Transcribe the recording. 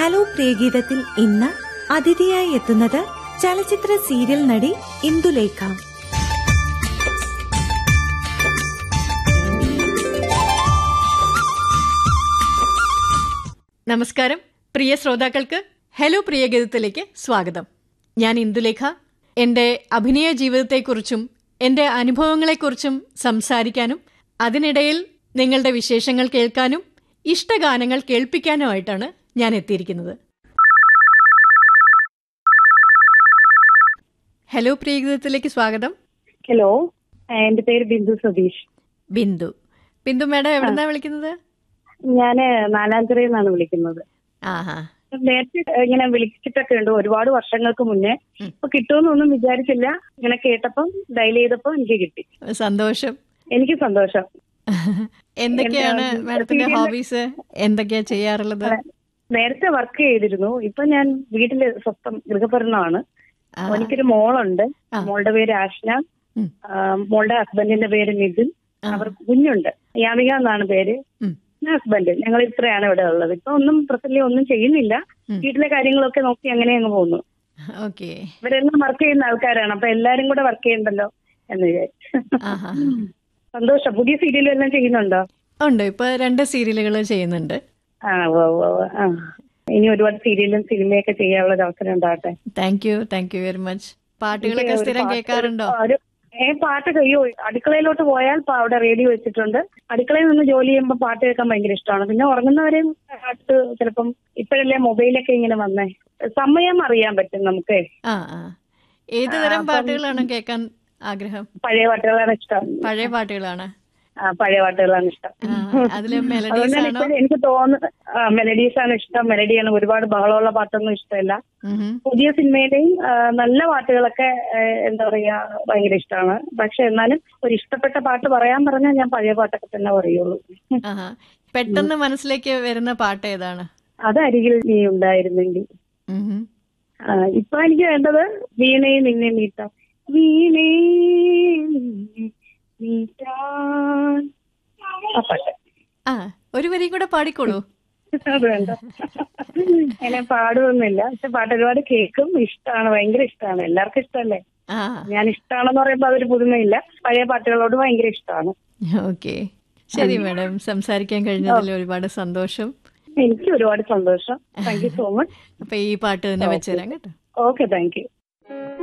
Hello പ്രിയഗീതത്തിൽ ഇന്ന് അതിഥിയായി എത്തുന്നത് ചലച്ചിത്ര സീരിയൽ നടി ഇന്ദുലേഖ നമസ്കാരം പ്രിയ ശ്രോതാക്കൾക്ക് ഹലോ പ്രിയഗീതത്തിലേക്ക് സ്വാഗതം ഞാൻ ഇന്ദുലേഖ എൻ്റെ അഭിനയ ജീവിതത്തെക്കുറിച്ചും എൻ്റെ അനുഭവങ്ങളെക്കുറിച്ചും സംസാരിക്കാനും അതിനിടയിൽ നിങ്ങളുടെ വിശേഷങ്ങൾ കേൾക്കാനും ഇഷ്ടഗാനങ്ങൾ കേൾപ്പിക്കാനുമായിട്ടാണ് ഞാൻ എത്തിയിരിക്കുന്നത് ഹലോ പ്രിയഗീതത്തിലേക്ക് സ്വാഗതം ഹലോ എന്റെ പേര് ബിന്ദു സതീഷ് ബിന്ദു ബിന്ദു മേഡം എവിടുന്നാ വിളിക്കുന്നത് ഞാന് നാലാഞ്ചിറയിൽ നിന്നാണ് വിളിക്കുന്നത് ആഹാ നേരത്തെ ഇങ്ങനെ വിളിച്ചിട്ടൊക്കെ ഉണ്ട് ഒരുപാട് വർഷങ്ങൾക്ക് മുന്നേ ഇപ്പൊ കിട്ടുമെന്നൊന്നും വിചാരിച്ചില്ല ഇങ്ങനെ കേട്ടപ്പം ഡയൽ ചെയ്തപ്പോ എനിക്ക് കിട്ടി സന്തോഷം എനിക്ക് സന്തോഷം എന്തൊക്കെയാണ് എന്റെ മാഡത്തിന്റെ serial- ഹോബീസ് എന്തൊക്കെയാ ചെയ്യാറുള്ളത് നേരത്തെ വർക്ക് ചെയ്തിരുന്നു ഇപ്പൊ ഞാൻ വീട്ടില് സ്വന്തം ഗൃഹഭരണമാണ് ആ, എനിക്കൊരു മോളുണ്ട് ആ. മോളുടെ പേര് ആഷ്ന ഉം. ആ, മോളുടെ ഹസ്ബൻഡിന്റെ പേര് നിതിൻ ആ. അവർക്ക് കുഞ്ഞുണ്ട് യാമിക എന്നാണ് പേര് ഉം. ഹസ്ബൻഡ് ഞങ്ങൾ ഇത്രയാണ് ഇവിടെ ഉള്ളത് ഇപ്പൊ ഒന്നും പ്രസന്റ് ഒന്നും ചെയ്യുന്നില്ല ഉം. വീട്ടിലെ കാര്യങ്ങളൊക്കെ നോക്കി അങ്ങനെ അങ്ങ് പോകുന്നു ഓക്കെ ഇവരെല്ലാം വർക്ക് ചെയ്യുന്ന ആൾക്കാരാണ് അപ്പൊ എല്ലാരും കൂടെ വർക്ക് ചെയ്യണ്ടല്ലോ എന്ന് വിചാരിച്ചു ആഹാ സന്തോഷം പുതിയ സീരിയലും എല്ലാം ചെയ്യുന്നുണ്ടോ ഉണ്ട് ഇപ്പൊ രണ്ട് സീരിയലുകൾ ചെയ്യുന്നുണ്ട് ആ ഉവ്വ് ഉവ്വ് ഉവ്വ്. ആ ഇനി ഒരുപാട് സീരിയലും സിനിമയൊക്കെ ചെയ്യാനുള്ള ഒരു അവസരം ഉണ്ടാകട്ടെ thank you thank you very much പാട്ടുകളൊക്കെ എനിക്ക് ഒരു സ്ഥിരം പാട്ട് കേൾക്കാറുണ്ടോ ഒരു ഏ പാട്ട് കഴിയോ അടുക്കളയിലോട്ട് പോയാൽ പ- അവിടെ റേഡിയോ വെച്ചിട്ടുണ്ട് അടുക്കളയിൽ നിന്ന് ജോലി ചെയ്യുമ്പോൾ പാട്ട് കേൾക്കാൻ ഭയങ്കര ഇഷ്ടമാണ് പിന്നെ ഉറങ്ങുന്നവരെയും പാട്ട് ചിലപ്പം ഇപ്പോഴല്ലേ മൊബൈലൊക്കെ ഇങ്ങനെ വന്നേ സമയം അറിയാൻ പറ്റും നമുക്ക് ആ ആ ഏത് ആ, തരം അപ്പം- പാട്ടുകളാണ് കേൾക്കാൻ ആഗ്രഹം പഴയ പാട്ടുകളാണ് ഇഷ്ടം പഴയ പാട്ടുകളാണ് ആ, പഴയ പാട്ടുകളാണ് ഇഷ്ടം ആ, അതില് മെലഡീസ് അതുകൊണ്ടാണ് ആണോ ഇപ്പോഴും എനിക്ക് തോന്നുന്നു മെലഡീസ് ആണ് ഇഷ്ടം മെലഡിയാണ് ഒരുപാട് ബഹളമുള്ള പാട്ടൊന്നും ഇഷ്ടമല്ല ഉഹും. പുതിയ സിനിമയിലെയും ആ, നല്ല പാട്ടുകളൊക്കെ ആ, എന്താ പറയാ ഭയങ്കര ഇഷ്ടമാണ് പക്ഷെ എന്നാലും ഒരു ഇഷ്ടപ്പെട്ട പാട്ട് പറയാൻ പറഞ്ഞാൽ ഞാൻ പഴയ പാട്ടൊക്കെ തന്നെ പറയുള്ളൂ ആഹാ പെട്ടെന്ന് മനസ്സിലേക്ക് വരുന്ന പാട്ട് ഏതാണ് അത് അരികിൽ നീ ഉണ്ടായിരുന്നെങ്കിൽ ഉഹും. ആ, ഇപ്പൊ എനിക്ക് വേണ്ടത് വീണേ നിന്നെ മീട്ടാം വീണേ നിന്നെ മീട്ടാൻ ആ പാട്ട് ആ ഒരു വരി കൂടെ പാടിക്കോളൂ അത് വേണ്ട അങ്ങനെ പാടുമൊന്നുമില്ല പക്ഷെ പാട്ട് ഒരുപാട് കേൾക്കും ഇഷ്ടമാണ് ഭയങ്കര ഇഷ്ടമാണ് എല്ലാവർക്കും ഇഷ്ടമല്ലേ ആ ഞാൻ ഇഷ്ടമാണെന്ന് പറയുമ്പോൾ അതൊരു പുതുമയില്ല പഴയ പാട്ടുകളോട് ഭയങ്കര ഇഷ്ടമാണ് ഓക്കെ ശരി മാഡം സംസാരിക്കാൻ കഴിഞ്ഞതിൽ ഒരുപാട് സന്തോഷം എനിക്ക് ഒരുപാട് സന്തോഷം താങ്ക് യു സോ മച്ച് അപ്പൊ ഈ പാട്ട് തന്നെ വെച്ചുതരാം കേട്ടോ ഓക്കെ താങ്ക് യു